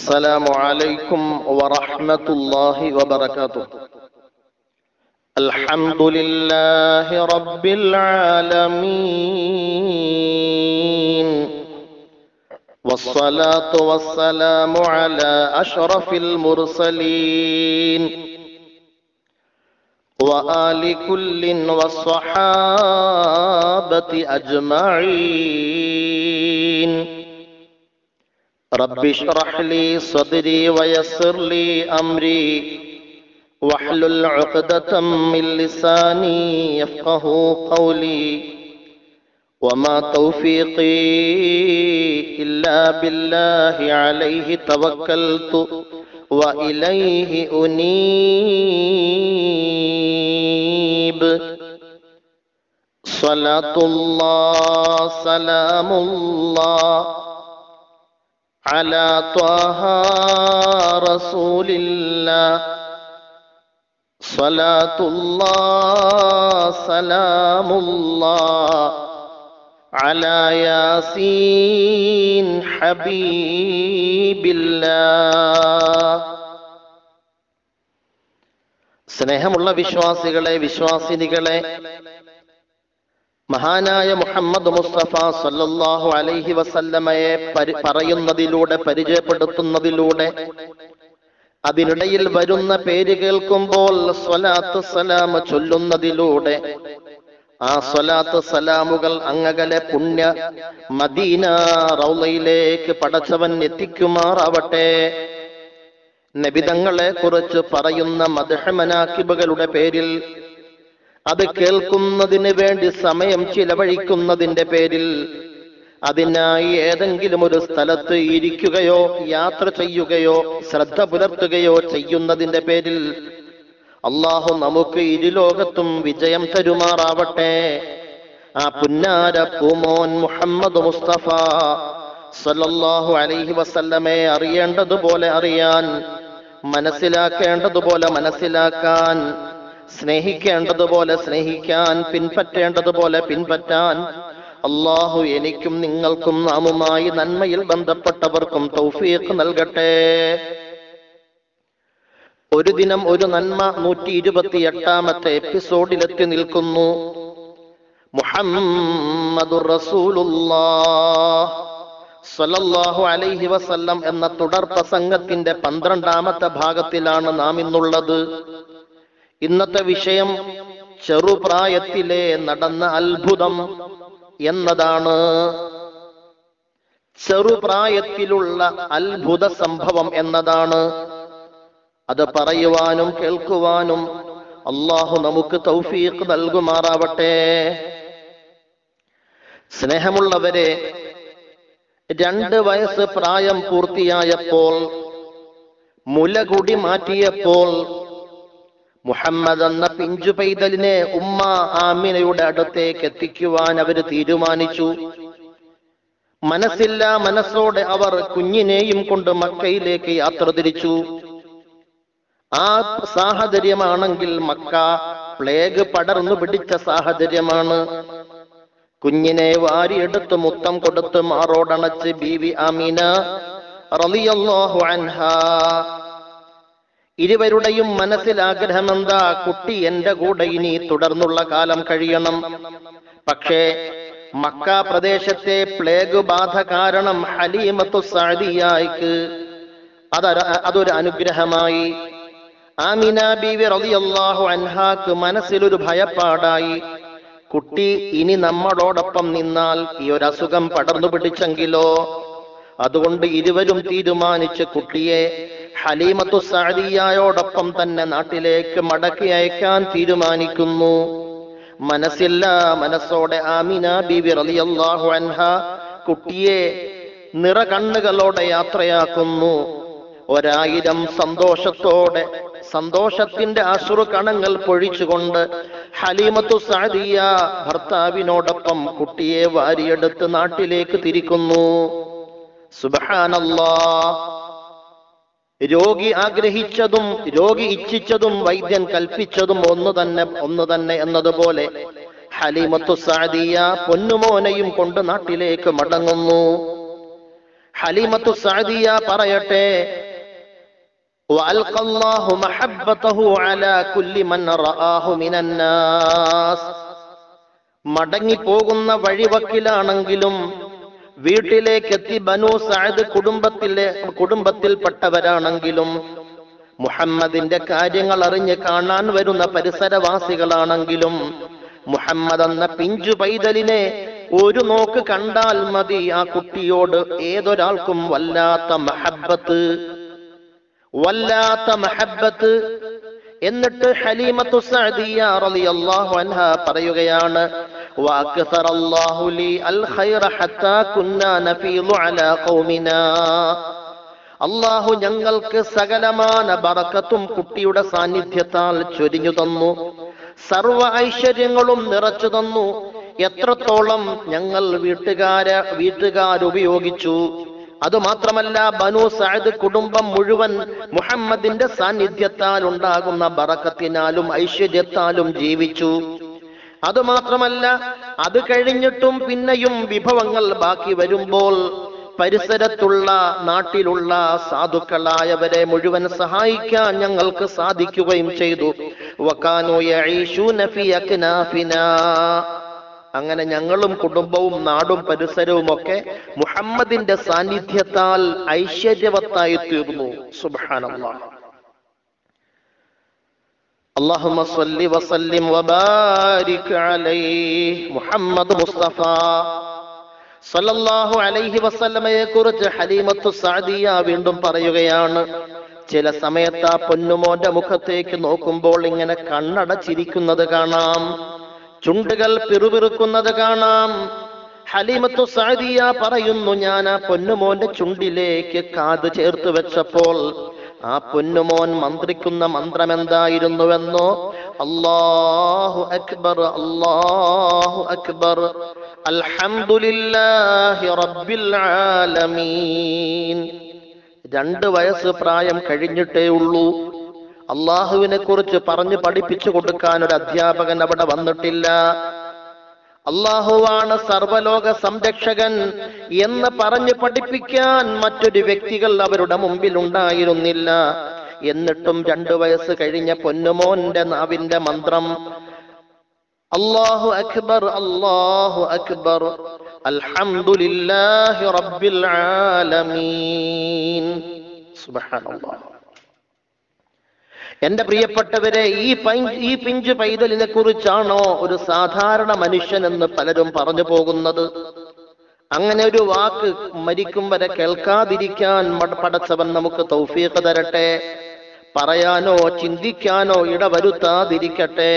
السلام عليكم ورحمة الله وبركاته الحمد لله رب العالمين والصلاة والسلام على أشرف المرسلين وآل كل والصحابة أجمعين رب اشرح لي صدري ويسر لي أمري واحلل عقدة من لساني يفقه قولي وما توفيقي إلا بالله عليه توكلت وإليه أنيب صلاة الله سلام الله على طه رسول الله صلاة الله سلام الله على ياسين حبيب الله സ്നേഹമുള്ള വിശ്വാസികളെ വിശ്വാസിനികളെ മഹാനായ മുഹമ്മദ് മുസ്തഫ സല്ലല്ലാഹു അലൈഹി വസല്ലമയെ പരി- പറയുന്നതിലൂടെ പരിചയപ്പെടുത്തുന്നതിലൂടെ അതിനിടയിൽ വരുന്ന പേര് കേൾക്കുമ്പോൾ സ്വലാത്ത് സലാം ചൊല്ലുന്നതിലൂടെ ആ സ്വലാത്ത് സലാമുകൾ അങ്ങകലെ പുണ്യ മദീന റൗലയിലേക്ക് പടച്ചവൻ എത്തിക്കുമാറാവട്ടെ നബിതങ്ങളെ കുറിച്ച് പറയുന്ന മദഹമനാക്കിബുകളുടെ പേരിൽ അത് കേൾക്കുന്നതിന് വേണ്ടി സമയം ചിലവഴിക്കുന്നതിന്റെ പേരിൽ അതിനായി ഏതെങ്കിലും ഒരു സ്ഥലത്ത് ഇരിക്കുകയോ യാത്ര ചെയ്യുകയോ ശ്രദ്ധ പുലർത്തുകയോ ചെയ്യുന്നതിന്റെ പേരിൽ അള്ളാഹു നമുക്ക് ഇരുലോകത്തും വിജയം തരുമാറാവട്ടെ ആ പുന്നാര പൂമോൻ മുഹമ്മദ് മുസ്തഫ സല്ലല്ലാഹു അലൈഹി വസല്ലമെ അറിയേണ്ടതുപോലെ അറിയാൻ മനസ്സിലാക്കേണ്ടതുപോലെ മനസ്സിലാക്കാൻ സ്നേഹിക്കേണ്ടതുപോലെ സ്നേഹിക്കാൻ പിൻപറ്റേണ്ടതുപോലെ പിൻപറ്റാൻ അള്ളാഹു എനിക്കും നിങ്ങൾക്കും നാമുമായി നന്മയിൽ ബന്ധപ്പെട്ടവർക്കും തൗഫീഖ് നൽകട്ടെ ഒരു ദിനം ഒരു നന്മ നൂറ്റി ഇരുപത്തി എട്ടാമത്തെ എപ്പിസോഡിലെത്തി നിൽക്കുന്നു മുഹമ്മദുർ റസൂലുള്ളാഹ് സ്വല്ലല്ലാഹു അലൈഹി വസല്ലം എന്ന തുടർ പ്രസംഗത്തിന്റെ പന്ത്രണ്ടാമത്തെ ഭാഗത്തിലാണ് നാം ഇന്നുള്ളത് ഇന്നത്തെ വിഷയം ചെറുപ്രായത്തിലെ നടന്ന അത്ഭുതം എന്നതാണ് ചെറുപ്രായത്തിലുള്ള അത്ഭുത സംഭവം എന്നതാണ് അത് പറയുവാനും കേൾക്കുവാനും അള്ളാഹു നമുക്ക് തൗഫീഖ് നൽകുമാറാവട്ടെ സ്നേഹമുള്ളവരെ രണ്ട് വയസ്സ് പ്രായം പൂർത്തിയായപ്പോൾ മുലകുടി മാറ്റിയപ്പോൾ മുഹമ്മദ് എന്ന പിഞ്ചു പൈതലിനെ ഉമ്മ ആമിനയുടെ അടുത്തേക്ക് എത്തിക്കുവാൻ അവര് തീരുമാനിച്ചു മനസ്സില്ല മനസ്സോടെ അവർ കുഞ്ഞിനെയും കൊണ്ട് മക്കയിലേക്ക് യാത്ര തിരിച്ചു ആ സാഹചര്യമാണെങ്കിൽ മക്ക പ്ലേഗ് പടർന്നു പിടിച്ച സാഹചര്യമാണ് കുഞ്ഞിനെ വാരിയെടുത്ത് മുത്തം കൊടുത്ത് മാറോടണച്ച് ബീവി അമീന റളിയല്ലാഹു അൻഹ ഇരുവരുടെയും മനസ്സിൽ ആഗ്രഹമെന്താ കുട്ടി എന്റെ കൂടെ ഇനി തുടർന്നുള്ള കാലം കഴിയണം പക്ഷേ മക്ക പ്രദേശത്തെ പ്ലേഗ് ബാധ കാരണം ഹലീമത്തു സാദിയായിക്ക് അതൊര അതൊരു അനുഗ്രഹമായി ആമിന ബീവി റളിയല്ലാഹു അൻഹാക്ക് മനസ്സിലൊരു ഭയപ്പാടായി കുട്ടി ഇനി നമ്മളോടൊപ്പം നിന്നാൽ ഈ ഒരു അസുഖം പടർന്നു പിടിച്ചെങ്കിലോ അതുകൊണ്ട് ഇരുവരും തീരുമാനിച്ച് കുട്ടിയെ ഹലീമത്തു സാദിയായോടൊപ്പം തന്നെ നാട്ടിലേക്ക് മടക്കി അയക്കാൻ തീരുമാനിക്കുന്നു മനസ്സില്ല മനസ്സോടെ ആമിന ബീവി റളിയല്ലാഹു അൻഹ കുട്ടിയെ നിറകണ്ണുകളോടെ യാത്രയാക്കുന്നു ഒരായിരം സന്തോഷത്തോടെ സന്തോഷത്തിന്റെ അസുറു കണങ്ങൾ പൊഴിച്ചുകൊണ്ട് ഹലീമത്തു സാദിയ ഭർത്താവിനോടൊപ്പം കുട്ടിയെ വാരിയെടുത്ത് നാട്ടിലേക്ക് തിരിക്കുന്നു സുബഹാനല്ലാ രോഗി ആഗ്രഹിച്ചതും രോഗി ഇച്ഛിച്ചതും വൈദ്യൻ കൽപ്പിച്ചതും ഒന്ന് തന്നെ ഒന്ന് തന്നെ എന്നതുപോലെ ഹലീമത്തു സാദിയ പൊന്നുമോനെയും കൊണ്ട് നാട്ടിലേക്ക് മടങ്ങുന്നു ഹലീമത്തു സഅദിയ പറയട്ടെ وألقى الله محبته على كل من رآه من الناس മടങ്ങിപ്പോകുന്ന വഴിവക്കിലാണെങ്കിലും വീട്ടിലേക്കെത്തി ബനു സഅദ് കുടുംബത്തിലെ കുടുംബത്തിൽപ്പെട്ടവരാണെങ്കിലും മുഹമ്മദിന്റെ കാര്യങ്ങൾ അറിഞ്ഞ് കാണാൻ വരുന്ന പരിസരവാസികളാണെങ്കിലും മുഹമ്മദ് എന്ന പിഞ്ചു പൈതലിനെ ഒരു നോക്ക് കണ്ടാൽ മതി ആ കുട്ടിയോട് ഏതൊരാൾക്കും വല്ലാത്ത മഹബത്ത് വല്ലാത്ത മഹബത്ത് എന്നിട്ട് ഹലീമത്തു സഅദിയ റളിയല്ലാഹു അൻഹ പറയുകയാണ് വഅക്സറ അല്ലാഹു ലി അൽ ഖൈറ ഹത്താ കുന്നാ നഫീദു അലാ ഖൗമിനാ അള്ളാഹു ഞങ്ങൾക്ക് സകലമാന ബറക്കത്തും കുട്ടിയുടെ സാന്നിധ്യത്താൽ ചൊരിഞ്ഞു തന്നു സർവ ഐശ്വര്യങ്ങളും നിറച്ചു തന്നു എത്രത്തോളം ഞങ്ങൾ വീട്ടുകാര വീട്ടുകാരുപയോഗിച്ചു അതുമാത്രമല്ല ബനു സഅദ് കുടുംബം മുഴുവൻ മുഹമ്മദിന്റെ സാന്നിധ്യത്താൽ ഉണ്ടാകുന്ന ബറക്കത്തിനാലും ഐശ്വര്യത്താലും ജീവിച്ചു അതുമാത്രമല്ല അത് കഴിഞ്ഞിട്ടും പിന്നെയും വിഭവങ്ങൾ ബാക്കി വരുമ്പോൾ പരിസരത്തുള്ള നാട്ടിലുള്ള സാധുക്കളായവരെ മുഴുവൻ സഹായിക്കാൻ ഞങ്ങൾക്ക് സാധിക്കുകയും ചെയ്തു വക്കാനു യഈശൂന ഫീ അക്നാഫിനാ അങ്ങനെ ഞങ്ങളും കുടുംബവും നാടും പരിസരവും ഒക്കെ മുഹമ്മദിന്റെ സാന്നിധ്യത്താൽ ഐശ്വര്യവത്തായി തീർന്നു സുബ്ഹാനല്ലാഹ് اللهم صل وسلم وبارك عليه محمد മുസ്തഫ സല്ലല്ലാഹു അലൈഹി വസല്ലമയെ കുറിച്ച് ഹലീമത്തു സഅദിയ വീണ്ടും പറയുകയാണ് ചില സമയത്ത് ആ പൊന്നുമോന്റെ മുഖത്തേക്ക് നോക്കുമ്പോൾ ഇങ്ങനെ കണ്ണടച്ചിരിക്കുന്നത് കാണാം ചുണ്ടുകൾ പിറുപിറുക്കുന്നത് കാണാം ഹലീമത്തു സഅദിയ പറയുന്നു ഞാൻ ആ പൊന്നുമോന്റെ ചുണ്ടിലേക്ക് കാത് ചേർത്ത് വെച്ചപ്പോൾ ആ പൊന്നുമോൻ മന്ത്രിക്കുന്ന മന്ത്രം എന്തായിരുന്നുവെന്നോ അല്ലാഹു അക്ബർ അല്ലാഹു അക്ബർ അൽഹംദുലില്ലാഹി റബ്ബിൽ ആലമീൻ രണ്ട് വയസ്സ് പ്രായം കഴിഞ്ഞിട്ടേ ഉള്ളൂ അള്ളാഹുവിനെ കുറിച്ച് പറഞ്ഞു പഠിപ്പിച്ചു കൊടുക്കാൻ ഒരു അധ്യാപകൻ അവിടെ വന്നിട്ടില്ല അള്ളാഹുവാണ് സർവലോക സംരക്ഷകൻ എന്ന് പറഞ്ഞ് പഠിപ്പിക്കാൻ മറ്റൊരു വ്യക്തികൾ അവരുടെ മുമ്പിൽ ഉണ്ടായിരുന്നില്ല എന്നിട്ടും രണ്ടു വയസ്സ് കഴിഞ്ഞ പൊന്നുമോന്റെ നാവിന്റെ മന്ത്രം അല്ലാഹു അക്ബർ അല്ലാഹു അക്ബർ അൽഹംദുലില്ലാഹി റബ്ബിൽ ആലമീൻ സുബ്ഹാനല്ലാഹ് എന്റെ പ്രിയപ്പെട്ടവരെ ഈ പൈ ഈ പിഞ്ചു പൈതലിനെ കുറിച്ചാണോ ഒരു സാധാരണ മനുഷ്യൻ എന്ന് പലരും പറഞ്ഞു പോകുന്നത് അങ്ങനെ ഒരു വാക്ക് മരിക്കും വരെ കേൾക്കാതിരിക്കാൻ മട- പടച്ചവൻ നമുക്ക് തൗഫീഖ് തരട്ടെ പറയാനോ ചിന്തിക്കാനോ ഇടവരുത്താതിരിക്കട്ടെ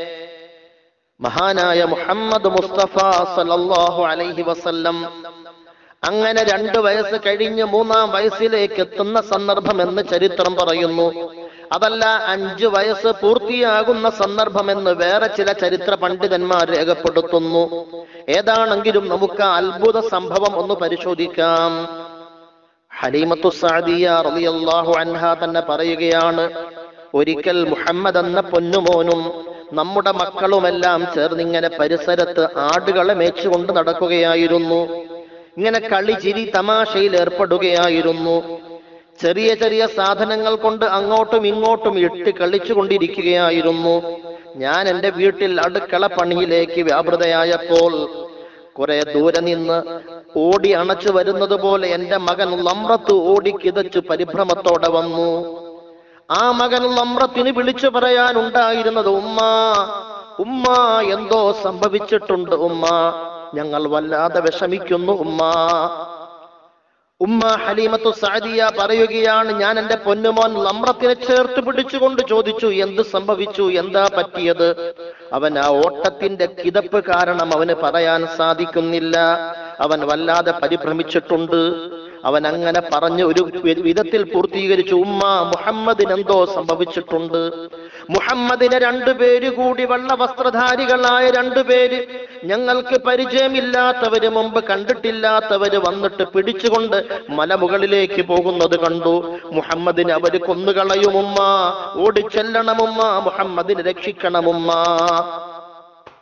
മഹാനായ മുഹമ്മദ് മുസ്തഫ സല്ലല്ലാഹു അലൈഹി വസല്ലം അങ്ങനെ രണ്ട് വയസ്സ് കഴിഞ്ഞ് മൂന്നാം വയസ്സിലേക്ക് എത്തുന്ന സന്ദർഭം എന്ന് ചരിത്രം പറയുന്നു അതല്ല അഞ്ചു വയസ്സ് പൂർത്തിയാകുന്ന സന്ദർഭമെന്ന് വേറെ ചില ചരിത്ര പണ്ഡിതന്മാർ രേഖപ്പെടുത്തുന്നു ഏതാണെങ്കിലും നമുക്ക് ആ അത്ഭുത സംഭവം ഒന്ന് പരിശോധിക്കാം ഹലീമത്തു സാദിയ റളിയല്ലാഹു അൻഹ തന്നെ പറയുകയാണ് ഒരിക്കൽ മുഹമ്മദ് എന്ന പൊന്നുമോനും നമ്മുടെ മക്കളുമെല്ലാം ചേർന്നിങ്ങനെ പരിസരത്ത് ആടുകളെ മേച്ചുകൊണ്ട് നടക്കുകയായിരുന്നു ഇങ്ങനെ കളി ചിരി തമാശയിൽ ഏർപ്പെടുകയായിരുന്നു ചെറിയ ചെറിയ സാധനങ്ങൾ കൊണ്ട് അങ്ങോട്ടും ഇങ്ങോട്ടും ഇട്ട് കളിച്ചു കൊണ്ടിരിക്കുകയായിരുന്നു ഞാൻ എൻ്റെ വീട്ടിൽ അടുക്കള പണിയിലേക്ക് വ്യാപൃതയായപ്പോൾ കുറെ ദൂരെ നിന്ന് ഓടി അണച്ചു വരുന്നത് പോലെ എൻ്റെ മകൻ ലമ്രത്ത് ഓടി കിതച്ചു പരിഭ്രമത്തോടെ വന്നു ആ മകൻ ലമ്രത്തിന് വിളിച്ചു പറയാനുണ്ടായിരുന്നത് ഉമ്മ ഉമ്മ എന്തോ സംഭവിച്ചിട്ടുണ്ട് ഉമ്മ ഞങ്ങൾ വല്ലാതെ വിഷമിക്കുന്നു ഉമ്മ ഉമ്മ ഹലീമത്തു സാദിയ പറയുകയാണ് ഞാൻ എന്റെ പൊന്നുമോൻ ലമ്രത്തിനെ ചേർത്ത് പിടിച്ചുകൊണ്ട് ചോദിച്ചു എന്ത് സംഭവിച്ചു എന്താ പറ്റിയത് അവൻ ആ ഓട്ടത്തിന്റെ കിതപ്പ് കാരണം അവന് പറയാൻ സാധിക്കുന്നില്ല അവൻ വല്ലാതെ പരിഭ്രമിച്ചിട്ടുണ്ട് അവൻ അങ്ങനെ പറഞ്ഞ് ഒരു വി- വിധത്തിൽ പൂർത്തീകരിച്ചു ഉമ്മ മുഹമ്മദിന് എന്തോ സംഭവിച്ചിട്ടുണ്ട് മുഹമ്മദിനെ രണ്ടുപേര് കൂടി വെള്ള വസ്ത്രധാരികളായ രണ്ടുപേര് ഞങ്ങൾക്ക് പരിചയമില്ലാത്തവര് മുമ്പ് കണ്ടിട്ടില്ലാത്തവര് വന്നിട്ട് പിടിച്ചുകൊണ്ട് മലമുകളിലേക്ക് പോകുന്നത് കണ്ടു മുഹമ്മദിനെ അവര് കൊന്നുകളയുമുമ്മ ഓടിച്ചെല്ലണമുമ്മ മുഹമ്മദിനെ രക്ഷിക്കണമുമ്മ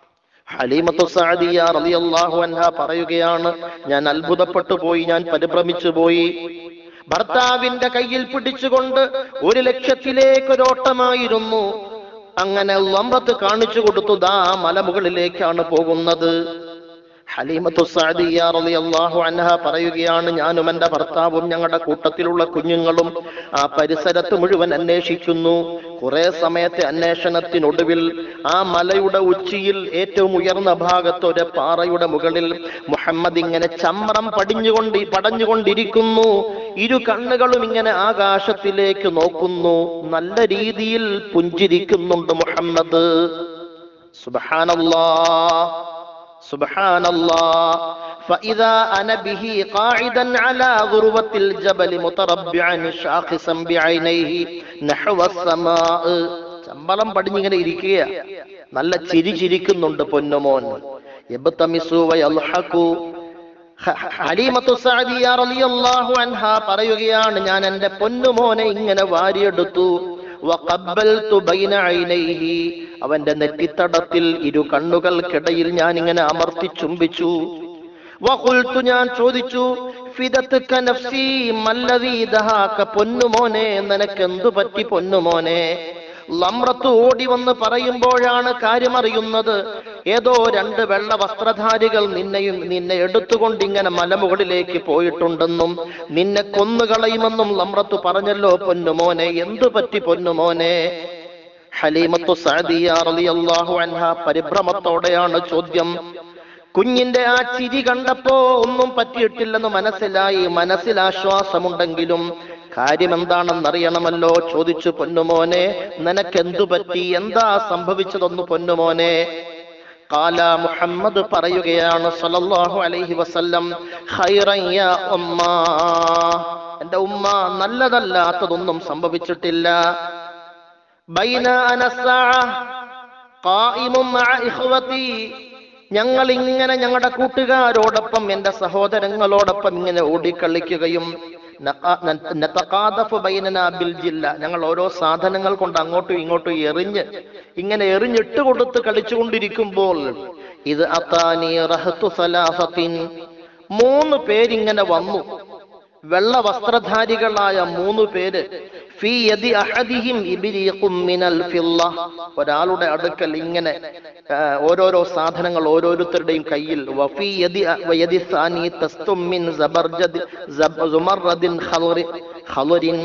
ഹലീമത്തു സഅദിയ റളിയല്ലാഹു അൻഹ പറയുകയാണ് ഞാൻ അത്ഭുതപ്പെട്ടു പോയി ഞാൻ പരിഭ്രമിച്ചു പോയി ഭർത്താവിന്റെ കയ്യിൽ പിടിച്ചുകൊണ്ട് ഒരു ലക്ഷ്യത്തിലേക്ക് ഒരോട്ടമായിരുന്നു അങ്ങനെ ലംബത്ത് കാണിച്ചു കൊടുത്തു ദാ മലമുകളിലേക്കാണ് പോകുന്നത് ഹലീമത്തു സഅദിയ റളിയല്ലാഹു അൻഹ പറയുകയാണ് ഞാനും എന്റെ ഭർത്താവും ഞങ്ങളുടെ കൂട്ടത്തിലുള്ള കുഞ്ഞുങ്ങളും ആ പരിസരത്ത് മുഴുവൻ അന്വേഷിക്കുന്നു കുറെ സമയത്തെ അന്വേഷണത്തിനൊടുവിൽ ആ മലയുടെ ഉച്ചിയിൽ ഏറ്റവും ഉയർന്ന ഭാഗത്ത് ഒരു പാറയുടെ മുകളിൽ മുഹമ്മദ് ഇങ്ങനെ ചമ്രം പടിഞ്ഞുകൊണ്ട് പടഞ്ഞുകൊണ്ടിരിക്കുന്നു ഇരു കണ്ണുകളും ഇങ്ങനെ ആകാശത്തിലേക്ക് നോക്കുന്നു നല്ല രീതിയിൽ പുഞ്ചിരിക്കുന്നുണ്ട് മുഹമ്മദ് സുബ്ഹാനല്ലാ سبحان الله فإذا أنا به قاعدا على غروة الجبل متربعا شاخصا بعينيه نحو السماء ചമ്പളം പടിഞ്ഞിങ്ങനെ ഇരിക്കുക നല്ല ചിരി ചിരിക്കുന്നുണ്ട് പൊന്നുമോൻ യബ്തമിസു വയൽഹഖു ഹ- ഹലീമത്തു സഅദിയ റളിയല്ലാഹു അൻഹ പറയുകയാണ് ഞാൻ എൻ്റെ പൊന്നുമോനെ ഇങ്ങനെ വാരിയെടുത്തു വഖബ്ബൽതു ബൈന ഐനൈഹി അവന്റെ നെറ്റിത്തടത്തിൽ ഇരു കണ്ണുകൾക്കിടയിൽ ഞാൻ ഇങ്ങനെ അമർത്തി ചുംബിച്ചു വഖുൽതു ഞാൻ ചോദിച്ചു ഫിദത്തുക നഫ്സി മല്ലദീ ദഹാക പൊന്നുമോനെ നിനക്കെന്തു പറ്റി പൊന്നുമോനെ ലമ്രത്ത് ഓടി വന്ന് പറയുമ്പോഴാണ് കാര്യമറിയുന്നത് ഏതോ രണ്ട് വെള്ള വസ്ത്രധാരികൾ നിന്നെയും നിന്നെ എടുത്തുകൊണ്ട് ഇങ്ങനെ മലമുകളിലേക്ക് പോയിട്ടുണ്ടെന്നും നിന്നെ കൊന്നുകളയുമെന്നും ലമ്രത്ത് പറഞ്ഞല്ലോ പൊന്നുമോനെ എന്തു പറ്റി പൊന്നുമോനെ ഹലീമത്തു സഅദിയ റളിയല്ലാഹു അൻഹ പരിഭ്രമത്തോടെയാണ് ചോദ്യം കുഞ്ഞിന്റെ ആ ചിരി കണ്ടപ്പോ ഒന്നും പറ്റിയിട്ടില്ലെന്ന് മനസ്സിലായി മനസ്സിൽ ആശ്വാസമുണ്ടെങ്കിലും കാര്യം എന്താണെന്നറിയണമല്ലോ ചോദിച്ചു പൊന്നുമോനെ നിനക്കെന്തു പറ്റി എന്താ സംഭവിച്ചതൊന്നു പൊന്നുമോനെ കാല മുഹമ്മദ് പറയുകയാണ് സല്ലല്ലാഹു അലൈഹി വസല്ലം ഖൈറൻ യാ ഉമ്മ എന്റെ ഉമ്മ നല്ലതല്ലാത്തതൊന്നും സംഭവിച്ചിട്ടില്ല ബൈന അനസ്സാഅ ഖായിമും മഅ ഇഖ്വതി ഞങ്ങൾ ഇങ്ങനെ ഞങ്ങളുടെ കൂട്ടുകാരോടൊപ്പം എന്റെ സഹോദരങ്ങളോടൊപ്പം ഇങ്ങനെ ഓടിക്കളിക്കുകയും നഖ- ന- നതഖാദഫു ബൈനനാ ബിൽ ജില്ല ഞങ്ങൾ ഓരോ സാധനങ്ങൾ കൊണ്ട് അങ്ങോട്ടും ഇങ്ങോട്ടും എറിഞ്ഞ് ഇങ്ങനെ എറിഞ്ഞിട്ട് കൊടുത്ത് കളിച്ചുകൊണ്ടിരിക്കുമ്പോൾ ഇത് അത്താനി റഹത്തു സലാസത്തിൻ മൂന്ന് പേരിങ്ങനെ വന്നു വെള്ള വസ്ത്രധാരികളായ മൂന്ന് പേര് ഫീ യദി അഹദിഹിം ഇബ്രീഖും മിനൽ ഫില്ല ഒരാളുടെ അടുക്കൽ ഇങ്ങനെ ആ, ഓരോരോ സാധനങ്ങൾ ഓരോരുത്തരുടെയും കയ്യിൽ വഫീ യദി വയദി സാനി തസ്തും മിൻ സബർജദ് സബ- സുമർറദിൻ ഖലറി ഖലറിൻ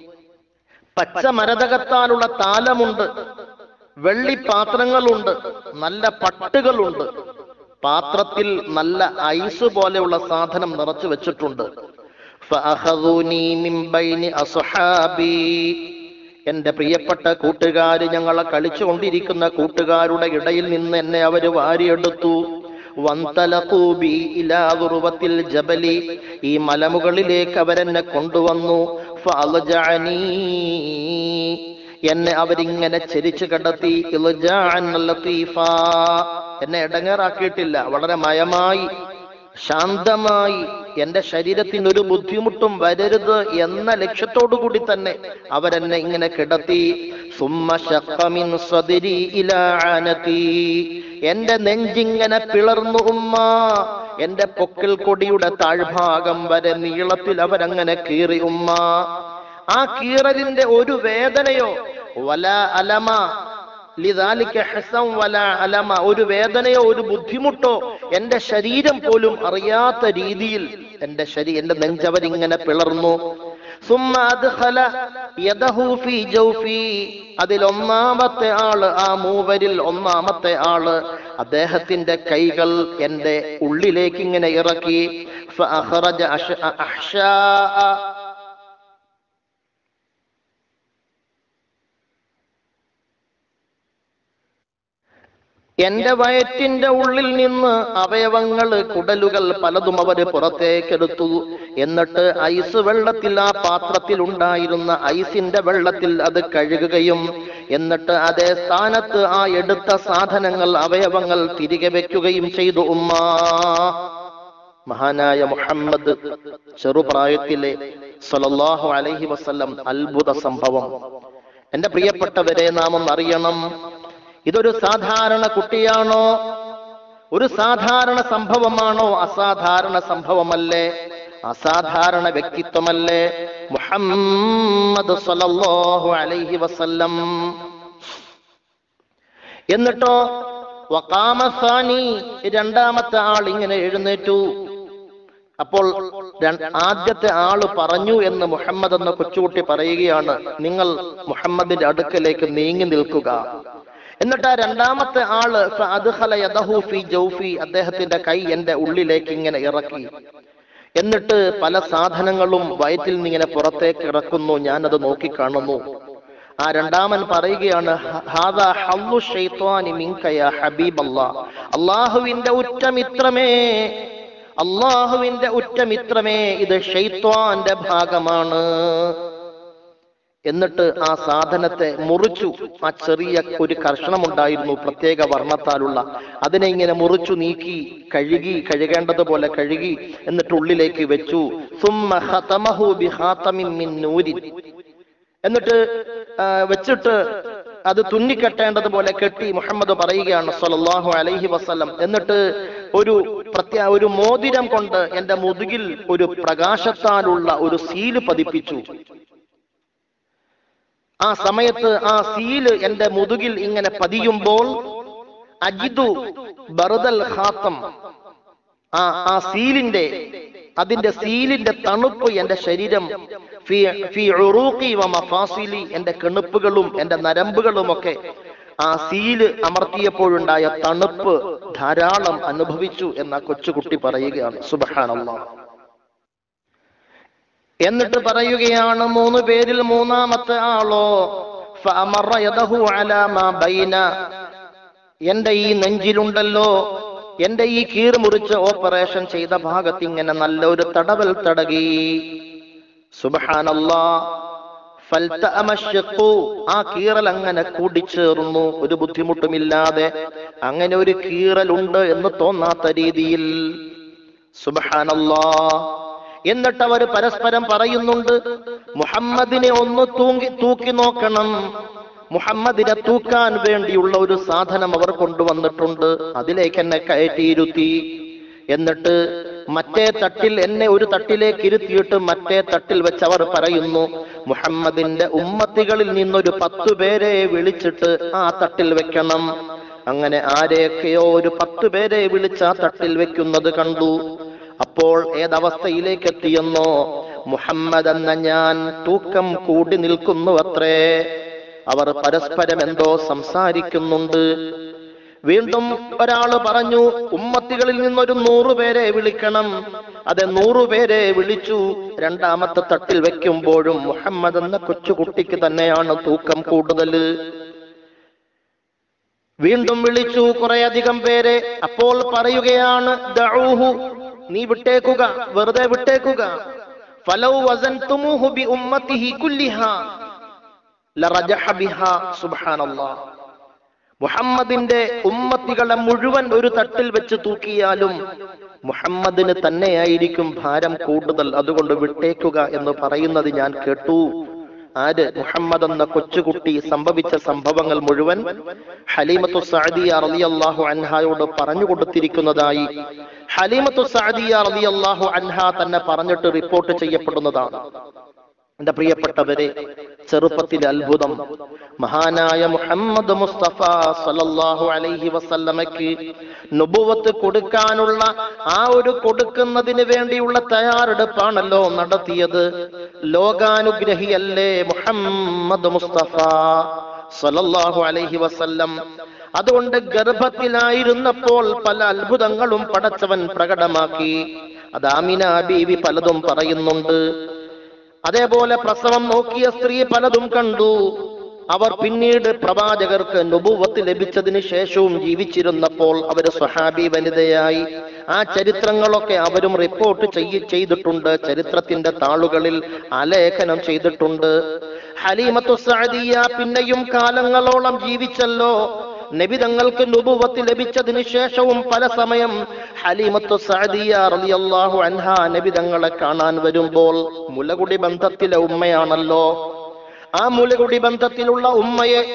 പച്ച മരതകത്താലുള്ള താലമുണ്ട് വെള്ളി പാത്രങ്ങളുണ്ട് നല്ല പട്ടുകളുണ്ട് പാത്രത്തിൽ നല്ല ഐസ് പോലെയുള്ള സാധനം നിറച്ചു വെച്ചിട്ടുണ്ട് ഫഅഖദൂനി മിൻ ബൈനി അസ്ഹാബി എന്റെ പ്രിയപ്പെട്ട കൂട്ടുകാര് ഞങ്ങളെ കളിച്ചുകൊണ്ടിരിക്കുന്ന കൂട്ടുകാരുടെ ഇടയിൽ നിന്ന് എന്നെ അവര് വാരിയെടുത്തു വന്തലഖൂ ബി ഇലാ ദുർവത്തിൽ ജബലി ഈ മലമുകളിലേക്ക് അവരെന്നെ കൊണ്ടുവന്നു ഫഅൽജഅനീ എന്നെ അവരിങ്ങനെ ചരിച്ചു കിടത്തി ഇൽജാഅൻ ലത്തീഫാ. എന്നെ ഇടങ്ങേറാക്കിയിട്ടില്ല വളരെ മയമായി ശാന്തമായി എന്റെ ശരീരത്തിന് ഒരു ബുദ്ധിമുട്ടും വരരുത് എന്ന ലക്ഷ്യത്തോടു കൂടി തന്നെ അവരെന്നെ ഇങ്ങനെ കിടത്തി സുമ്മ ശഖ മിൻ സദ്രി ഇലാ ആനതി. എന്റെ നെഞ്ചിങ്ങനെ പിളർന്നു ഉമ്മ എന്റെ പൊക്കിൽ കൊടിയുടെ താഴ്ഭാഗം വരെ നീളത്തിൽ അവരങ്ങനെ കീറി ഉമ്മ ആ കീറലിന്റെ ഒരു വേദനയോ വല അലമ ലിദാലിക ഹസം വല അലമ ഒരു വേദനയോ ഒരു ബുദ്ധിമുട്ടോ എന്റെ ശരീരം പോലും അറിയാത്ത രീതിയിൽ എന്റെ ശരീ എന്റെ നെഞ്ചവരിങ്ങനെ പിളർന്നു സുമ്മ അദ്ഖല യദഹു ഫീ ജൗഫി അതിൽ ഒന്നാമത്തെ ആള് ആ മൂവരിൽ ഒന്നാമത്തെ ആള് അദ്ദേഹത്തിന്റെ കൈകൾ എന്റെ ഉള്ളിലേക്ക് ഇങ്ങനെ ഇറക്കി ഫഅഖറജ അഷ- അഹ്ശാഅ എന്റെ വയറ്റിന്റെ ഉള്ളിൽ നിന്ന് അവയവങ്ങൾ കുടലുകൾ പലതും അവര് പുറത്തേക്കെടുത്തു എന്നിട്ട് ഐസ് വെള്ളത്തിൽ ആ പാത്രത്തിൽ ഉണ്ടായിരുന്ന ഐസിന്റെ വെള്ളത്തിൽ അത് കഴുകുകയും എന്നിട്ട് അതേ സ്ഥാനത്ത് ആ എടുത്ത സാധനങ്ങൾ അവയവങ്ങൾ തിരികെ വെക്കുകയും ചെയ്തു ഉമ്മ മഹാനായ മുഹമ്മദ് ചെറുപ്രായത്തിലെ സല്ലല്ലാഹു അലൈഹി വസല്ലം അത്ഭുത സംഭവം എന്റെ പ്രിയപ്പെട്ടവരെ നാം ഒന്ന് അറിയണം ഇതൊരു സാധാരണ കുട്ടിയാണോ ഒരു സാധാരണ സംഭവമാണോ അസാധാരണ സംഭവമല്ലേ അസാധാരണ വ്യക്തിത്വമല്ലേ മുഹമ്മദ് സല്ലല്ലാഹു അലൈഹി വസല്ലം എന്നിട്ടോ വക്കാമസാനി രണ്ടാമത്തെ ആൾ ഇങ്ങനെ എഴുന്നേറ്റു അപ്പോൾ ര- ആദ്യത്തെ ആള് പറഞ്ഞു എന്ന് മുഹമ്മദ് എന്ന കൊച്ചുകുട്ടി പറയുകയാണ് നിങ്ങൾ മുഹമ്മദിന്റെ അടുക്കലേക്ക് നീങ്ങി നിൽക്കുക എന്നിട്ട് ആ രണ്ടാമത്തെ ആള് ഫഅദ്ഖല യദഹു ഫീ ജൗഫി അദ്ദേഹത്തിന്റെ കൈ എന്റെ ഉള്ളിലേക്ക് ഇങ്ങനെ ഇറക്കി എന്നിട്ട് പല സാധനങ്ങളും വയറ്റിൽ നിന്ന് ഇങ്ങനെ പുറത്തേക്ക് ഇറക്കുന്നു ഞാനത് നോക്കിക്കാണുന്നു ആ രണ്ടാമൻ പറയുകയാണ് "ഹ- ഹാദാ ഹവ്വു ശൈത്വാനി മിൻക യാ ഹബീബല്ലാ അള്ളാഹുവിന്റെ ഉറ്റമിത്രമേ അള്ളാഹുവിന്റെ ഉറ്റമിത്രമേ ഇത് ഷെയ്ത്വാന്റെ ഭാഗമാണ് എന്നിട്ട് ആ സാധനത്തെ മുറിച്ചു ആ ചെറിയ ഒരു കർഷണമുണ്ടായിരുന്നു പ്രത്യേക വർണ്ണത്താലുള്ള അതിനെ ഇങ്ങനെ മുറിച്ചു നീക്കി കഴുകി കഴുകേണ്ടതുപോലെ കഴുകി എന്നിട്ട് ഉള്ളിലേക്ക് വെച്ചു സുമ്മ ഖതമഹു ബിഖാതമിൻ മിൻ നൂരിൻ എന്നിട്ട് ആ, വെച്ചിട്ട് അത് തുന്നിക്കെട്ടേണ്ടതുപോലെ കെട്ടി മുഹമ്മദ് പറയുകയാണ് സല്ലല്ലാഹു അലൈഹി വസല്ലം എന്നിട്ട് ഒരു പ്രത്യേക ഒരു മോതിരം കൊണ്ട് എന്റെ മുതുകിൽ ഒരു പ്രകാശത്താലുള്ള ഒരു സീല് പതിപ്പിച്ചു ആ സമയത്ത് ആ സീല് എന്റെ മുതുകിൽ ഇങ്ങനെ പതിയുമ്പോൾ അജിദു ബറുദൽ ഖാത്തം ആ ആ സീലിന്റെ അതിന്റെ സീലിന്റെ തണുപ്പ് എന്റെ ശരീരം ഫി- ഫി ഉറൂഖി വ മഫാസിലി എന്റെ കെണുപ്പുകളും എന്റെ നരമ്പുകളും ഒക്കെ ആ സീല് അമർത്തിയപ്പോഴുണ്ടായ തണുപ്പ് ധാരാളം അനുഭവിച്ചു എന്ന കൊച്ചുകുട്ടി പറയുകയാണ് സുബഹാനല്ലാഹ് എന്നിട്ട് പറയുകയാണ് മൂന്ന് പേരിൽ മൂന്നാമത്തെ ആളോ ഫഅമറ യദഹു അലാ മാ ബൈന എന്റെ ഈ നെഞ്ചിലുണ്ടല്ലോ എന്റെ ഈ കീർ മുറിച്ച് ഓപ്പറേഷൻ ചെയ്ത ഭാഗത്ത് ഇങ്ങനെ നല്ലൊരു തടവൽ തടകി സുബഹാനല്ലാ ഫൽതഅമ അശ്ശഖു. ആ കീറൽ അങ്ങനെ കൂടിച്ചേർന്നു ഒരു ബുദ്ധിമുട്ടുമില്ലാതെ അങ്ങനെ ഒരു കീറലുണ്ട് എന്ന് തോന്നാത്ത രീതിയിൽ സുബഹാനല്ലാ എന്നിട്ട് അവർ പരസ്പരം പറയുന്നുണ്ട് മുഹമ്മദിനെ ഒന്ന് തൂങ്ങി തൂക്കി നോക്കണം മുഹമ്മദിനെ തൂക്കാൻ വേണ്ടിയുള്ള ഒരു സാധനം അവർ കൊണ്ടുവന്നിട്ടുണ്ട് അതിലേക്ക് എന്നെ കയറ്റിയിരുത്തി എന്നിട്ട് മറ്റേ തട്ടിൽ എന്നെ ഒരു തട്ടിലേക്ക് ഇരുത്തിയിട്ട് മറ്റേ തട്ടിൽ വെച്ച് അവർ പറയുന്നു മുഹമ്മദിന്റെ ഉമ്മത്തികളിൽ നിന്നൊരു പത്തു പേരെ വിളിച്ചിട്ട് ആ തട്ടിൽ വെക്കണം അങ്ങനെ ആരെയൊക്കെയോ ഒരു പത്തു പേരെ വിളിച്ച് ആ തട്ടിൽ വെക്കുന്നത് കണ്ടു അപ്പോൾ ഏതവസ്ഥയിലേക്ക് എത്തിയെന്നോ മുഹമ്മദ് എന്ന ഞാൻ തൂക്കം കൂടി നിൽക്കുന്നു അത്രേ അവർ പരസ്പരം എന്തോ സംസാരിക്കുന്നുണ്ട് വീണ്ടും ഒരാള് പറഞ്ഞു ഉമ്മത്തികളിൽ നിന്നൊരു നൂറു പേരെ വിളിക്കണം അതെ നൂറു പേരെ വിളിച്ചു രണ്ടാമത്തെ തട്ടിൽ വെക്കുമ്പോഴും മുഹമ്മദ് എന്ന കൊച്ചുകുട്ടിക്ക് തന്നെയാണ് തൂക്കം കൂടുതൽ വീണ്ടും വിളിച്ചു കുറേയധികം പേരെ അപ്പോൾ പറയുകയാണ് ദഊഹു നീ വിട്ടേക്കുക വെറുതെ വിട്ടേക്കുക ഫലൗ വസൻതുമുഹു ബി ഉമ്മത്തിഹി കുല്ലിഹാ ലറജഹ ബിഹാ സുബ്ഹാനല്ലാഹ് മുഹമ്മദിന്റെ ഉമ്മത്തികളെ മുഴുവൻ ഒരു തട്ടിൽ വെച്ച് തൂക്കിയാലും മുഹമ്മദിന് തന്നെയായിരിക്കും ഭാരം കൂടുതൽ അതുകൊണ്ട് വിട്ടേക്കുക എന്ന് പറയുന്നത് ഞാൻ കേട്ടു ആര് മുഹമ്മദ് എന്ന കൊച്ചുകുട്ടി സംഭവിച്ച സംഭവങ്ങൾ മുഴുവൻ ഹലീമത്തു സഅദിയ റളിയല്ലാഹു അൻഹായോട് പറഞ്ഞു കൊടുത്തിരിക്കുന്നതായി ഹലീമത്തു സഅദിയ റളിയല്ലാഹു അൻഹ തന്നെ പറഞ്ഞിട്ട് റിപ്പോർട്ട് ചെയ്യപ്പെടുന്നതാണ് എന്റെ പ്രിയപ്പെട്ടവരെ ചെറുപ്പത്തിലെ അത്ഭുതം മഹാനായ മുഹമ്മദ് മുസ്തഫ സല്ലല്ലാഹു അലൈഹി വസല്ലമയ്ക്ക് നുബുവത്ത് കൊടുക്കാനുള്ള ആ ഒരു കൊടുക്കുന്നതിന് വേണ്ടിയുള്ള തയ്യാറെടുപ്പാണല്ലോ നടത്തിയത് ലോകാനുഗ്രഹിയല്ലേ മുഹമ്മദ് മുസ്തഫ സല്ലല്ലാഹു അലൈഹി വസല്ലം അതുകൊണ്ട് ഗർഭത്തിലായിരുന്നപ്പോൾ പല അത്ഭുതങ്ങളും പടച്ചവൻ പ്രകടമാക്കി അത് ആമിന ബീവി പലതും പറയുന്നുണ്ട് അതേപോലെ പ്രസവം നോക്കിയ സ്ത്രീ പലതും കണ്ടു അവർ പിന്നീട് പ്രവാചകർക്ക് നുബുവത്ത് ലഭിച്ചതിന് ശേഷവും ജീവിച്ചിരുന്നപ്പോൾ അവർ സ്വഹാബി വനിതയായി ആ ചരിത്രങ്ങളൊക്കെ അവരും റിപ്പോർട്ട് ചെയ്യ ചെയ്തിട്ടുണ്ട് ചരിത്രത്തിന്റെ താളുകളിൽ ആലേഖനം ചെയ്തിട്ടുണ്ട് ഹലീമത്തു സഅദിയ പിന്നെയും കാലങ്ങളോളം ജീവിച്ചല്ലോ നബിതങ്ങൾക്ക് നുബുവത്ത് ലഭിച്ചതിന് ശേഷവും പല സമയം ഹലീമത്തു സഅദിയ റളിയല്ലാഹു അൻഹ നബിതങ്ങളെ കാണാൻ വരുമ്പോൾ മുലകുടി ബന്ധത്തിലെ ഉമ്മയാണല്ലോ ആ മുലകുടി ബന്ധത്തിലുള്ള ഉമ്മയെ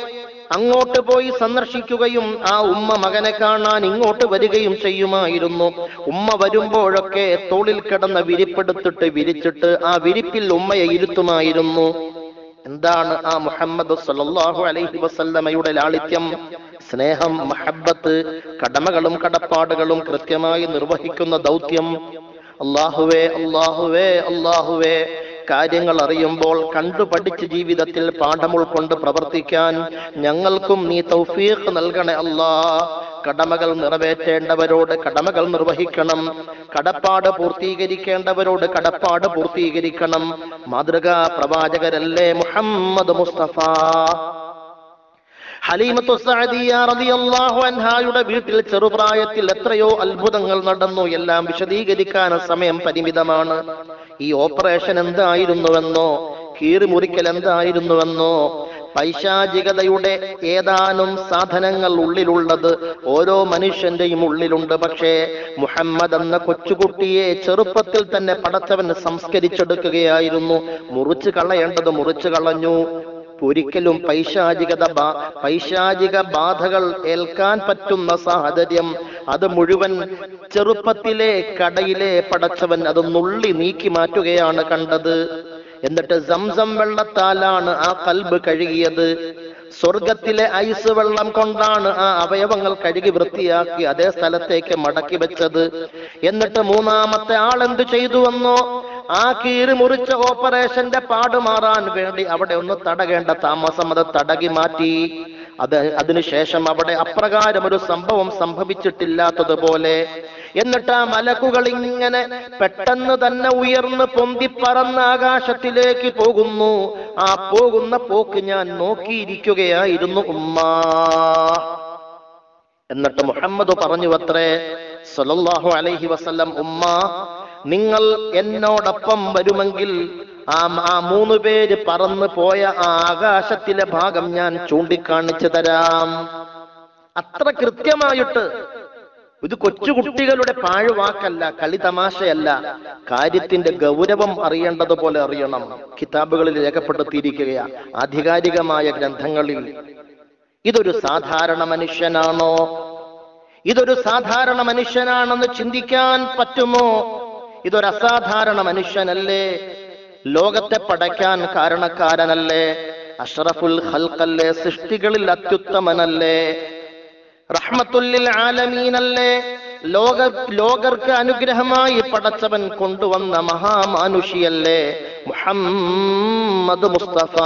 അങ്ങോട്ട് പോയി സന്ദർശിക്കുകയും ആ ഉമ്മ മകനെ കാണാൻ ഇങ്ങോട്ട് വരികയും ചെയ്യുമായിരുന്നു ഉമ്മ വരുമ്പോഴൊക്കെ തോളിൽ കിടന്ന വിരിപ്പെടുത്തിട്ട് വിരിച്ചിട്ട് ആ വിരിപ്പിൽ ഉമ്മയെ ഇരുത്തുമായിരുന്നു എന്താണ് ആ മുഹമ്മദ് സല്ലല്ലാഹു അലൈഹി വസല്ലമയുടെ ലാളിത്യം സ്നേഹം മഹബത്ത് കടമകളും കടപ്പാടുകളും കൃത്യമായി നിർവഹിക്കുന്ന ദൗത്യം അള്ളാഹുവേ അള്ളാഹുവേ അള്ളാഹുവേ കാര്യങ്ങൾ അറിയുമ്പോൾ കണ്ടു പഠിച്ച് ജീവിതത്തിൽ പാഠം ഉൾക്കൊണ്ട് പ്രവർത്തിക്കാൻ ഞങ്ങൾക്കും നീ തൗഫീഖ് നൽകണേ അല്ലാ കടമകൾ നിറവേറ്റേണ്ടവരോട് കടമകൾ നിർവഹിക്കണം കടപ്പാട് പൂർത്തീകരിക്കേണ്ടവരോട് കടപ്പാട് പൂർത്തീകരിക്കണം മാതൃകാ പ്രവാചകരല്ലേ മുഹമ്മദ് മുസ്തഫ ഹലീമത്തു സഅദിയ റളിയല്ലാഹു അൻഹായുടെ വീട്ടിൽ ചെറുപ്രായത്തിൽ എത്രയോ അത്ഭുതങ്ങൾ നടന്നു എല്ലാം വിശദീകരിക്കാൻ സമയം പരിമിതമാണ് ഈ ഓപ്പറേഷൻ എന്തായിരുന്നുവെന്നോ കീറിമുറിക്കൽ എന്തായിരുന്നുവെന്നോ പൈശാചികതയുടെ ഏതാനും സാധനങ്ങൾ ഉള്ളിലുള്ളത് ഓരോ മനുഷ്യന്റെയും ഉള്ളിലുണ്ട് പക്ഷേ മുഹമ്മദ് എന്ന കൊച്ചുകുട്ടിയെ ചെറുപ്പത്തിൽ തന്നെ പടച്ചവൻ സംസ്കരിച്ചെടുക്കുകയായിരുന്നു മുറിച്ചു കളയേണ്ടത് മുറിച്ചു കളഞ്ഞു ഒരിക്കലും പൈശാചികത ബാ- പൈശാചിക ബാധകൾ ഏൽക്കാൻ പറ്റുന്ന സാഹചര്യം അത് മുഴുവൻ ചെറുപ്പത്തിലെ കടയിലെ പടച്ചവൻ അത് നുള്ളി നീക്കി മാറ്റുകയാണ് കണ്ടത് എന്നിട്ട് സംസം വെള്ളത്താലാണ് ആ കൽബ് കഴുകിയത് സ്വർഗത്തിലെ ഐസ് വെള്ളം കൊണ്ടാണ് ആ അവയവങ്ങൾ കഴുകി വൃത്തിയാക്കി അതേ സ്ഥലത്തേക്ക് മടക്കി വെച്ചത് എന്നിട്ട് മൂന്നാമത്തെ ആൾ എന്ത് ചെയ്തുവെന്നോ ആ കീറി മുറിച്ച ഓപ്പറേഷന്റെ പാട് മാറാൻ വേണ്ടി അവിടെ ഒന്ന് തടകേണ്ട താമസം അത് തടകി മാറ്റി അത് അതിനുശേഷം അവിടെ അപ്രകാരം ഒരു സംഭവം സംഭവിച്ചിട്ടില്ലാത്തതുപോലെ എന്നിട്ട് ആ മലക്കുകൾ ഇങ്ങനെ പെട്ടെന്ന് തന്നെ ഉയർന്ന് പൊന്തി പറന്ന് ആകാശത്തിലേക്ക് പോകുന്നു ആ പോകുന്ന പോക്ക് ഞാൻ നോക്കിയിരിക്കുകയായിരുന്നു ഉമ്മ എന്നിട്ട് മുഹമ്മദ് പറഞ്ഞു അത്രേ സല്ലല്ലാഹു അലൈഹി വസല്ലം ഉമ്മ നിങ്ങൾ എന്നോടൊപ്പം വരുമെങ്കിൽ ആ ആ മൂന്ന് പേര് പറന്ന് പോയ ആ ആകാശത്തിലെ ഭാഗം ഞാൻ ചൂണ്ടിക്കാണിച്ചു തരാം അത്ര കൃത്യമായിട്ട് ഇത് കൊച്ചുകുട്ടികളുടെ പാഴ്വാക്കല്ല കളി തമാശയല്ല കാര്യത്തിന്റെ ഗൗരവം അറിയേണ്ടതുപോലെ അറിയണം കിതാബുകളിൽ രേഖപ്പെടുത്തിയിരിക്കുകയാ ആധികാരികമായ ഗ്രന്ഥങ്ങളിൽ ഇതൊരു സാധാരണ മനുഷ്യനാണോ ഇതൊരു സാധാരണ മനുഷ്യനാണെന്ന് ചിന്തിക്കാൻ പറ്റുമോ ഇതൊരു അസാധാരണ മനുഷ്യനല്ലേ ലോകത്തെ പടയ്ക്കാൻ കാരണക്കാരനല്ലേ അഷ്റഫുൽ ഖൽഖല്ലേ സൃഷ്ടികളിൽ അത്യുത്തമനല്ലേ റഹ്മത്തുല്ലിൽ ആലമീനല്ലേ ലോക ലോകർക്ക് അനുഗ്രഹമായി പടച്ചവൻ കൊണ്ടുവന്ന മഹാമാനുഷിയല്ലേ മുഹമ്മദ് മുസ്തഫ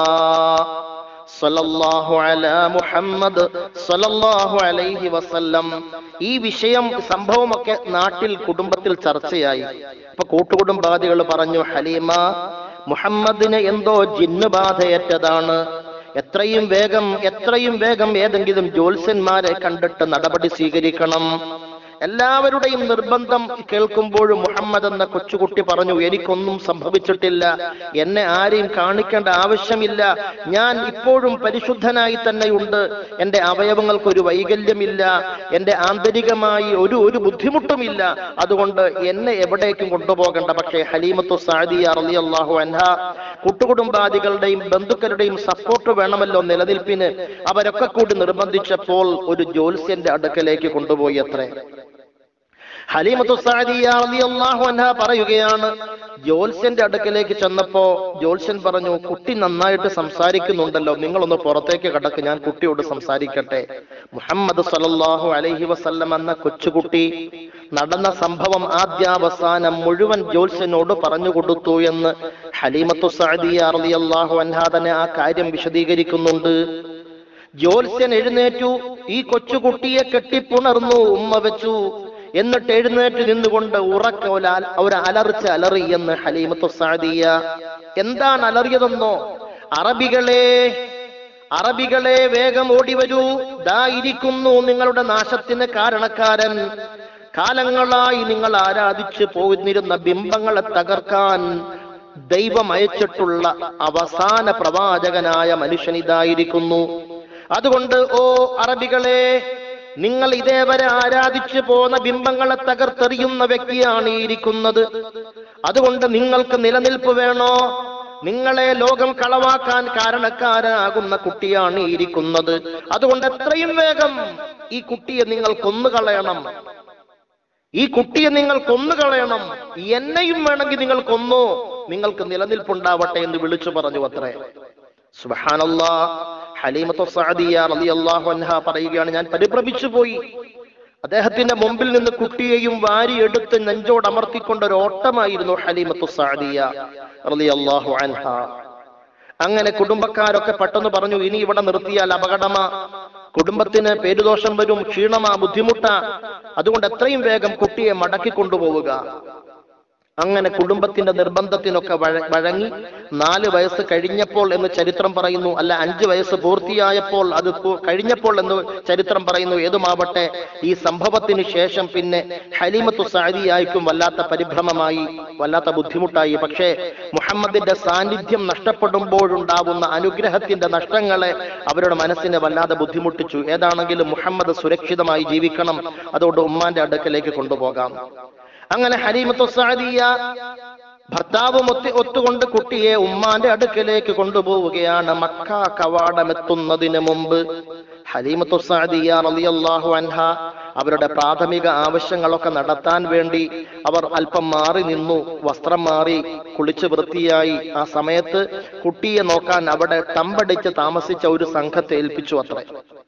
സല്ലല്ലാഹു അലാ മുഹമ്മദ് സല്ലല്ലാഹു അലൈഹി വസല്ലം ഈ വിഷയം സംഭവമൊക്കെ നാട്ടിൽ കുടുംബത്തിൽ ചർച്ചയായി അപ്പൊ കൂട്ടുകുടുംബാദികൾ പറഞ്ഞു ഹലീമ മുഹമ്മദിന് എന്തോ ജിന്ന് ബാധയേറ്റതാണ് എത്രയും വേഗം എത്രയും വേഗം ഏതെങ്കിലും ജ്യോത്സ്യന്മാരെ കണ്ടിട്ട് നടപടി സ്വീകരിക്കണം എല്ലാവരുടെയും നിർബന്ധം കേൾക്കുമ്പോഴും മുഹമ്മദ് എന്ന കൊച്ചുകുട്ടി പറഞ്ഞു എനിക്കൊന്നും സംഭവിച്ചിട്ടില്ല എന്നെ ആരെയും കാണിക്കേണ്ട ആവശ്യമില്ല ഞാൻ ഇപ്പോഴും പരിശുദ്ധനായി തന്നെയുണ്ട് എന്റെ അവയവങ്ങൾക്ക് ഒരു വൈകല്യമില്ല എന്റെ ആന്തരികമായി ഒരു ഒരു ബുദ്ധിമുട്ടുമില്ല അതുകൊണ്ട് എന്നെ എവിടേക്കും കൊണ്ടുപോകണ്ട പക്ഷേ ഹലീമത്തു സാദിയ റളിയല്ലാഹു അൻഹ കൂട്ടുകുടുംബാദികളുടെയും ബന്ധുക്കളുടെയും സപ്പോർട്ട് വേണമല്ലോ നിലനിൽപ്പിന് അവരൊക്കെ കൂടി നിർബന്ധിച്ചപ്പോൾ ഒരു ജ്യോത്സ്യന്റെ അടുക്കലേക്ക് കൊണ്ടുപോയി അത്രേ ഹലീമത്തു സാദിയ റളിയല്ലാഹു അൻഹ പറയുകയാണ് ജ്യോത്സ്യന്റെ അടുക്കലേക്ക് ചെന്നപ്പോ ജ്യോത്സ്യൻ പറഞ്ഞു കുട്ടി നന്നായിട്ട് സംസാരിക്കുന്നുണ്ടല്ലോ നിങ്ങളൊന്ന് പുറത്തേക്ക് കടക്ക് ഞാൻ കുട്ടിയോട് സംസാരിക്കട്ടെ മുഹമ്മദ് സല്ലല്ലാഹു അലൈഹി വസല്ലം എന്ന കൊച്ചുകുട്ടി നടന്ന സംഭവം ആദ്യാവസാനം മുഴുവൻ ജ്യോത്സ്യനോട് പറഞ്ഞു കൊടുത്തു എന്ന് ഹലീമത്തു സാദിയ റളിയല്ലാഹു അൻഹ തന്നെ ആ കാര്യം വിശദീകരിക്കുന്നുണ്ട് ജ്യോത്സ്യൻ എഴുന്നേറ്റു ഈ കൊച്ചുകുട്ടിയെ കെട്ടിപ്പുണർന്നു ഉമ്മ വെച്ചു എന്നിട്ട് എഴുന്നേറ്റ് നിന്നുകൊണ്ട് ഉറക്ക ഒരു അല- ഒരു അലർച്ച അലറി എന്ന് ഹലീമത്തു സാദിയ എന്താണ് അലറിയതെന്നോ അറബികളെ അറബികളെ വേഗം ഓടി വരൂ ദാ ഇരിക്കുന്നു നിങ്ങളുടെ നാശത്തിന് കാരണക്കാരൻ കാലങ്ങളായി നിങ്ങൾ ആരാധിച്ചു പോന്നിരുന്ന ബിംബങ്ങളെ തകർക്കാൻ ദൈവം അയച്ചിട്ടുള്ള അവസാന പ്രവാചകനായ മനുഷ്യൻ ഇതായിരിക്കുന്നു അതുകൊണ്ട് ഓ അറബികളെ നിങ്ങൾ ഇതേവരെ ആരാധിച്ചു പോന്ന ബിംബങ്ങളെ തകർത്തെറിയുന്ന വ്യക്തിയാണ് ഈ ഇരിക്കുന്നത് അതുകൊണ്ട് നിങ്ങൾക്ക് നിലനിൽപ്പ് വേണോ നിങ്ങളെ ലോകം കളവാക്കാൻ കാരണക്കാരാകുന്ന കുട്ടിയാണ് ഈ ഇരിക്കുന്നത് അതുകൊണ്ട് എത്രയും വേഗം ഈ കുട്ടിയെ നിങ്ങൾ കൊന്നുകളയണം ഈ കുട്ടിയെ നിങ്ങൾ കൊന്നുകളയണം എന്നെയും വേണമെങ്കിൽ നിങ്ങൾ കൊന്നോ നിങ്ങൾക്ക് നിലനിൽപ്പുണ്ടാവട്ടെ എന്ന് വിളിച്ചു പറഞ്ഞു അത്രേ സുബ്ഹാനല്ലാ ഹലീമത്തു സഅദിയ റളിയല്ലാഹു അൻഹ പറയുകയാണ് ഞാൻ പരിഭ്രമിച്ചു പോയി അദ്ദേഹത്തിന്റെ മുമ്പിൽ നിന്ന് കുട്ടിയെയും വാരിയെടുത്ത് നെഞ്ചോട് അമർത്തിക്കൊണ്ട ഒരു ഓട്ടമായിരുന്നു ഹലീമത്തു സഅദിയ റളിയല്ലാഹു അൻഹ അങ്ങനെ കുടുംബക്കാരൊക്കെ പെട്ടെന്ന് പറഞ്ഞു ഇനി ഇവിടെ നിർത്തിയാൽ അപകടമാ കുടുംബത്തിന് പേരുദോഷം വരും ക്ഷീണമാ ബുദ്ധിമുട്ടാ അതുകൊണ്ട് എത്രയും വേഗം കുട്ടിയെ മടക്കി കൊണ്ടുപോവുക അങ്ങനെ കുടുംബത്തിന്റെ നിർബന്ധത്തിനൊക്കെ വഴ- വഴങ്ങി നാല് വയസ്സ് കഴിഞ്ഞപ്പോൾ എന്ന് ചരിത്രം പറയുന്നു അല്ല അഞ്ച് വയസ്സ് പൂർത്തിയായപ്പോൾ അത് പൂ- കഴിഞ്ഞപ്പോൾ എന്ന് ചരിത്രം പറയുന്നു ഏതുമാവട്ടെ ഈ സംഭവത്തിന് ശേഷം പിന്നെ ഹലീമത്തു സാരിയായിരിക്കും വല്ലാത്ത പരിഭ്രമമായി വല്ലാത്ത ബുദ്ധിമുട്ടായി പക്ഷേ മുഹമ്മദിന്റെ സാന്നിധ്യം നഷ്ടപ്പെടുമ്പോഴുണ്ടാവുന്ന അനുഗ്രഹത്തിന്റെ നഷ്ടങ്ങളെ അവരുടെ മനസ്സിനെ വല്ലാതെ ബുദ്ധിമുട്ടിച്ചു ഏതാണെങ്കിലും മുഹമ്മദ് സുരക്ഷിതമായി ജീവിക്കണം അതുകൊണ്ട് ഉമ്മാന്റെ അടുക്കലേക്ക് കൊണ്ടുപോകാം അങ്ങനെ ഹരീമത്തു സാദിയ ഭർത്താവും ഒത്തി ഒത്തുകൊണ്ട് കുട്ടിയെ ഉമ്മാന്റെ അടുക്കലേക്ക് കൊണ്ടുപോവുകയാണ് മക്ക കവാടമെത്തുന്നതിന് മുമ്പ് ഹലീമത്തു സാദിയ റളിയല്ലാഹു അൻഹ അവരുടെ പ്രാഥമിക ആവശ്യങ്ങളൊക്കെ നടത്താൻ വേണ്ടി അവർ അല്പം മാറി നിന്നു വസ്ത്രം മാറി കുളിച്ച് വൃത്തിയായി ആ സമയത്ത് കുട്ടിയെ നോക്കാൻ അവിടെ തമ്പടിച്ച് താമസിച്ച ഒരു സംഘത്തെ ഏൽപ്പിച്ചു അത്രേ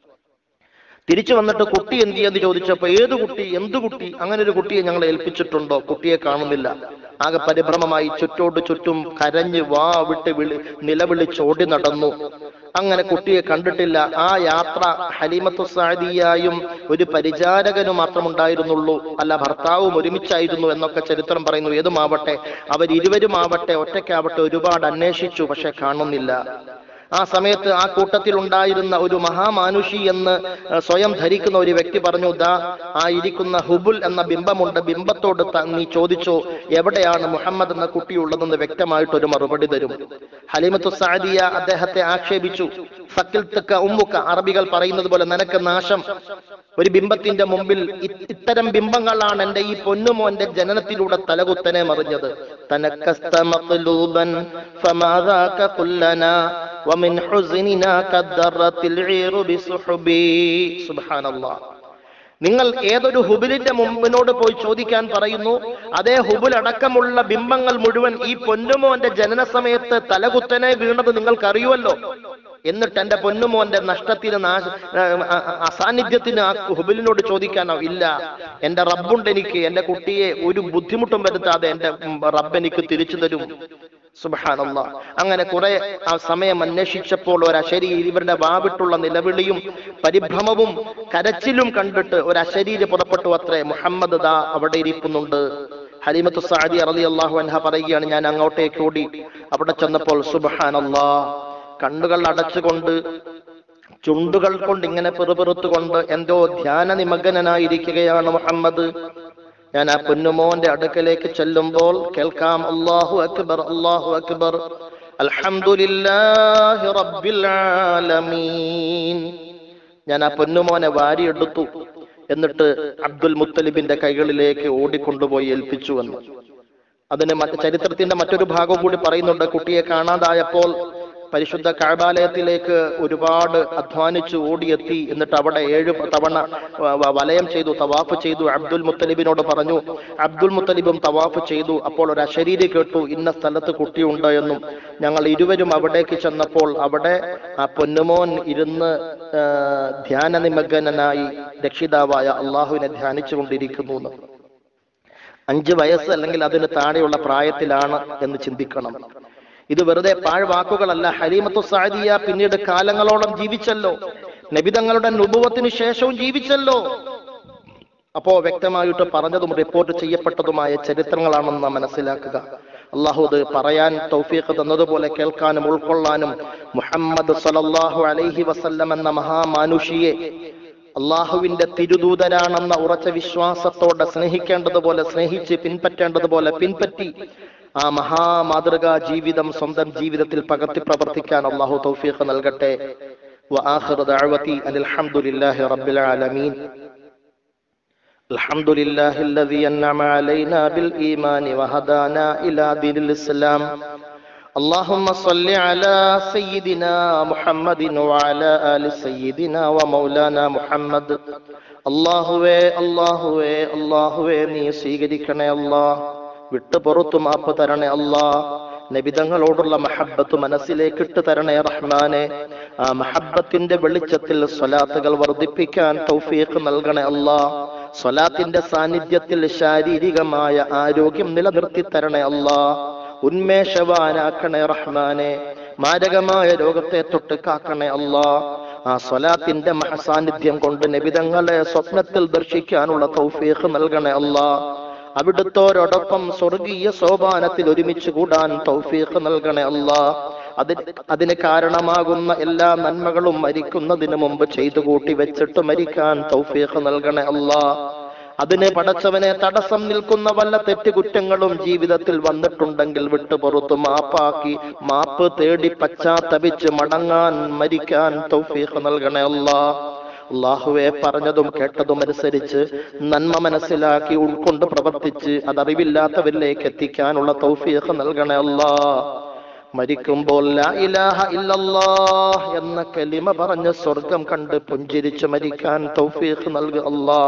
തിരിച്ചു വന്നിട്ട് കുട്ടി എന്ത് ചെയ്യാന്ന് ചോദിച്ചപ്പോ ഏത് കുട്ടി എന്ത് കുട്ടി അങ്ങനെ ഒരു കുട്ടിയെ ഞങ്ങൾ ഏൽപ്പിച്ചിട്ടുണ്ടോ കുട്ടിയെ കാണുന്നില്ല ആകെ പരിഭ്രമമായി ചുറ്റോട് ചുറ്റും കരഞ്ഞ് വാ വിട്ട് വിളി നിലവിളിച്ചോടി നടന്നു അങ്ങനെ കുട്ടിയെ കണ്ടിട്ടില്ല ആ യാത്ര ഹലീമത്തു സാദിയായും ഒരു പരിചാരകനും മാത്രമുണ്ടായിരുന്നുള്ളൂ അല്ല ഭർത്താവും ഒരുമിച്ചായിരുന്നു എന്നൊക്കെ ചരിത്രം പറയുന്നു ഏതുമാവട്ടെ അവരിരുവരുമാവട്ടെ ഒറ്റയ്ക്കാവട്ടെ ഒരുപാട് അന്വേഷിച്ചു പക്ഷെ കാണുന്നില്ല ആ സമയത്ത് ആ കൂട്ടത്തിൽ ഉണ്ടായിരുന്ന ഒരു മഹാമാനുഷി എന്ന് ഏഹ്, സ്വയം ധരിക്കുന്ന ഒരു വ്യക്തി പറഞ്ഞു ദാ ആ ഇരിക്കുന്ന ഹുബുൽ എന്ന ബിംബമുണ്ട് ബിംബത്തോട് ത- നീ ചോദിച്ചോ എവിടെയാണ് മുഹമ്മദ് എന്ന കുട്ടിയുള്ളതെന്ന് വ്യക്തമായിട്ട് ഒരു മറുപടി തരും ഹലീമത്തു സാദിയ അദ്ദേഹത്തെ ആക്ഷേപിച്ചു ഫക്കിൽ തക്ക ഉമ്മുക്ക അറബികൾ പറയുന്നത് പോലെ നിനക്ക് നാശം ഒരു ബിംബത്തിന്റെ മുമ്പിൽ ഇ- ഇത്തരം ബിംബങ്ങളാണ് എന്റെ ഈ പൊന്നുമോന്റെ ജനനത്തിലൂടെ തലകുത്തനെ മറിഞ്ഞത് തനക്കസ്ത മഖ്ലൂബൻ ഫമാദാക കുല്ലനാ ومن حزننا كالذرة العير بسحبي سبحان الله നിങ്ങൾ ഏതൊരു ഹുബിലിന്റെ മുമ്പിനോട് പോയി ചോദിക്കാൻ പറയുന്നു അതേ ഹുബിൽ അടക്കമുള്ള ബിംബങ്ങൾ മുഴുവൻ ഈ പൊന്നുമോന്റെ ജനന സമയത്ത് തലകുത്തനെ വീണത് നിങ്ങൾക്കറിയുമല്ലോ എന്നിട്ട് എന്റെ പൊന്നുമോന്റെ നഷ്ടത്തിന് നാശ ആ, ആ, അസാന്നിധ്യത്തിന് ആ ഹുബിലിനോട് ചോദിക്കാനോ ഇല്ല എന്റെ റബ്ബുണ്ട് എനിക്ക് എന്റെ കുട്ടിയെ ഒരു ബുദ്ധിമുട്ടും വരുത്താതെ എന്റെ ഉം, റബ്ബ് എനിക്ക് തിരിച്ചു തരും സുബഹാനല്ല അങ്ങനെ കുറെ ആ സമയം അന്വേഷിച്ചപ്പോൾ ഒരു അശരീരി ഇവരുടെ വാവിട്ടുള്ള നിലവിളിയും പരിഭ്രമവും കരച്ചിലും കണ്ടിട്ട് ഒരു അശരീരി പുറപ്പെട്ടു അത്രേ മുഹമ്മദ് ദാ അവിടെ ഇരിക്കുന്നുണ്ട് ഹലീമത്തു സാദി അറലി അള്ളാഹു അൻഹ പറയുകയാണ് ഞാൻ അങ്ങോട്ടേക്ക് ഓടി അവിടെ ചെന്നപ്പോൾ സുബഹാനല്ലാ കണ്ണുകൾ അടച്ചുകൊണ്ട് ചുണ്ടുകൾ കൊണ്ട് ഇങ്ങനെ പെറുപെറുത്തുകൊണ്ട് എന്തോ ധ്യാന നിമഗ്നനായിരിക്കുകയാണ് മുഹമ്മദ് ഞാൻ ആ പൊന്നുമോന്റെ അടുക്കലേക്ക് ചെല്ലുമ്പോൾ കേൾക്കാം അല്ലാഹു അക്ബർ അല്ലാഹു അക്ബർ അൽഹംദുലില്ലാഹി റബ്ബിൽ ആലമീൻ ഞാൻ ആ പൊന്നുമോനെ വാരിയെടുത്തു എന്നിട്ട് അബ്ദുൽ മുത്തലിബിന്റെ കൈകളിലേക്ക് ഓടിക്കൊണ്ടുപോയി ഏൽപ്പിച്ചു എന്ന് അതിന് മറ്റ് ചരിത്രത്തിന്റെ മറ്റൊരു ഭാഗം കൂടി പറയുന്നുണ്ട് കുട്ടിയെ കാണാതായപ്പോൾ പരിശുദ്ധ കഴബാലയത്തിലേക്ക് ഒരുപാട് അധ്വാനിച്ചു ഓടിയെത്തി എന്നിട്ട് അവിടെ ഏഴ് തവണ വ- വ- വലയം ചെയ്തു തവാഫ് ചെയ്തു അബ്ദുൽ മുത്തലിബിനോട് പറഞ്ഞു അബ്ദുൽ മുത്തലിബും തവാഫ് ചെയ്തു അപ്പോൾ ഒരു അശരീരി കേട്ടു ഇന്ന സ്ഥലത്ത് കുട്ടിയുണ്ട് എന്നും ഞങ്ങൾ ഇരുവരും അവിടേക്ക് ചെന്നപ്പോൾ അവിടെ ആ പൊന്നുമോൻ ഇരുന്ന് ആ, ധ്യാന നിമഗ്നനായി രക്ഷിതാവായ അള്ളാഹുവിനെ ധ്യാനിച്ചു കൊണ്ടിരിക്കുന്നു എന്ന് അഞ്ച് വയസ്സ് അല്ലെങ്കിൽ അതിന് താഴെയുള്ള പ്രായത്തിലാണ് എന്ന് ചിന്തിക്കണം ഇത് വെറുതെ പാഴ്വാക്കുകളല്ല ഹലീമത്തു സാദിയ പിന്നീട് കാലങ്ങളോളം ജീവിച്ചല്ലോ നബിതങ്ങളുടെ നുപുവത്തിന് ശേഷവും ജീവിച്ചല്ലോ അപ്പോ വ്യക്തമായിട്ട് പറഞ്ഞതും റിപ്പോർട്ട് ചെയ്യപ്പെട്ടതുമായ ചരിത്രങ്ങളാണെന്ന് നാം മനസ്സിലാക്കുക അള്ളാഹു അത് പറയാൻ തൗഫീഖ് തന്നതുപോലെ കേൾക്കാനും ഉൾക്കൊള്ളാനും മുഹമ്മദ് സലല്ലാഹു അലൈഹി വസല്ലം എന്ന മഹാമാനുഷിയെ അള്ളാഹുവിന്റെ തിരുദൂതരാണെന്ന ഉറച്ച വിശ്വാസത്തോടെ സ്നേഹിക്കേണ്ടതുപോലെ സ്നേഹിച്ച് പിൻപറ്റേണ്ടതുപോലെ പിൻപറ്റി ആ മഹാമാതൃകാ ജീവിതം സ്വന്തം ജീവിതത്തിൽ പകർത്തി പ്രവർത്തിക്കാൻ അള്ളാഹു തൗഫീഖ് നൽകട്ടെ وآخر دعوتي أن الحمد لله رب العالمين الحمد لله الذي أنعم علينا بالإيمان وهدانا إلى دين الإسلام اللهم صل على سيدنا محمد وعلى آل سيدنا ومولانا محمد അള്ളാഹുവേ അള്ളാഹുവേ അള്ളാഹുവേ നീ സ്വീകരിക്കണേ അല്ലാ വിട്ടു പുറത്തു മാപ്പ് തരണേ അല്ലാ നബിതങ്ങളോടുള്ള മഹബത്ത് മനസ്സിലേക്ക് ഇട്ട് തരണേ റഹ്മാനെ ആ മഹബത്തിന്റെ വെളിച്ചത്തിൽ സ്വലാത്തുകൾ വർദ്ധിപ്പിക്കാൻ തൗഫീഖ് നൽകണേ അല്ലാ സ്വലാത്തിന്റെ സാന്നിധ്യത്തിൽ ശാരീരികമായ ആരോഗ്യം നിലനിർത്തി തരണേ അല്ലാ ഉന്മേഷവാനാക്കണേ റഹ്മാനെ മാരകമായ രോഗത്തെ തൊട്ട് കാക്കണേ അല്ലാ ആ സ്വലാത്തിന്റെ മഹസാന്നിധ്യം കൊണ്ട് നബിതങ്ങളെ സ്വപ്നത്തിൽ ദർശിക്കാനുള്ള തൗഫീഖ് നൽകണേ അല്ലാ അവിടുത്തോരോടൊപ്പം സ്വർഗീയ സോപാനത്തിൽ ഒരുമിച്ച് കൂടാൻ തൗഫീഖ് നൽകണേ അല്ലാ അതിന് അതിന് കാരണമാകുന്ന എല്ലാ നന്മകളും മരിക്കുന്നതിന് മുമ്പ് ചെയ്തു കൂട്ടി വെച്ചിട്ട് മരിക്കാൻ തൗഫീഖ് നൽകണേ അല്ലാ അതിനെ പടച്ചവനെ തടസ്സം നിൽക്കുന്ന വല്ല തെറ്റുകുറ്റങ്ങളും ജീവിതത്തിൽ വന്നിട്ടുണ്ടെങ്കിൽ വിട്ടുപുറത്തു മാപ്പാക്കി മാപ്പ് തേടി പശ്ചാത്തപിച്ച് മടങ്ങാൻ മരിക്കാൻ തൗഫീഖ് നൽകണേ അല്ലാ അള്ളാഹുവെ പറഞ്ഞതും കേട്ടതും അനുസരിച്ച് നന്മ മനസ്സിലാക്കി ഉൾക്കൊണ്ട് പ്രവർത്തിച്ച് അതറിവില്ലാത്തവരിലേക്ക് എത്തിക്കാനുള്ള തൗഫീഖ് നൽകണേ അല്ലാ മരിക്കുമ്പോൾ ലാ ഇലാഹ ഇല്ലല്ലാഹ് എന്ന കലിമ പറഞ്ഞ് സ്വർഗം കണ്ട് പുഞ്ചിരിച്ച് മരിക്കാൻ തൗഫീഖ് നൽകുക അല്ലാ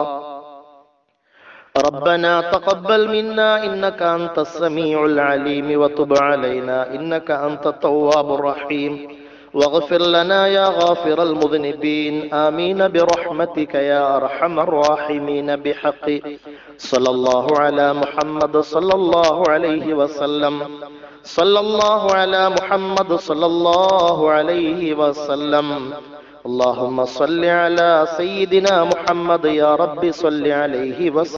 ربنا تقبل منا إنك أنت السميع العليم وتب علينا إنك أنت التواب الرحيم واغفر لنا يا غافر المذنبين آمين برحمتك يا أرحم الراحمين بحق صلى الله على محمد صلى الله عليه وسلم صلى الله على محمد صلى الله عليه وسلم اللهم صل على سيدنا محمد يا رب صل عليه وسلم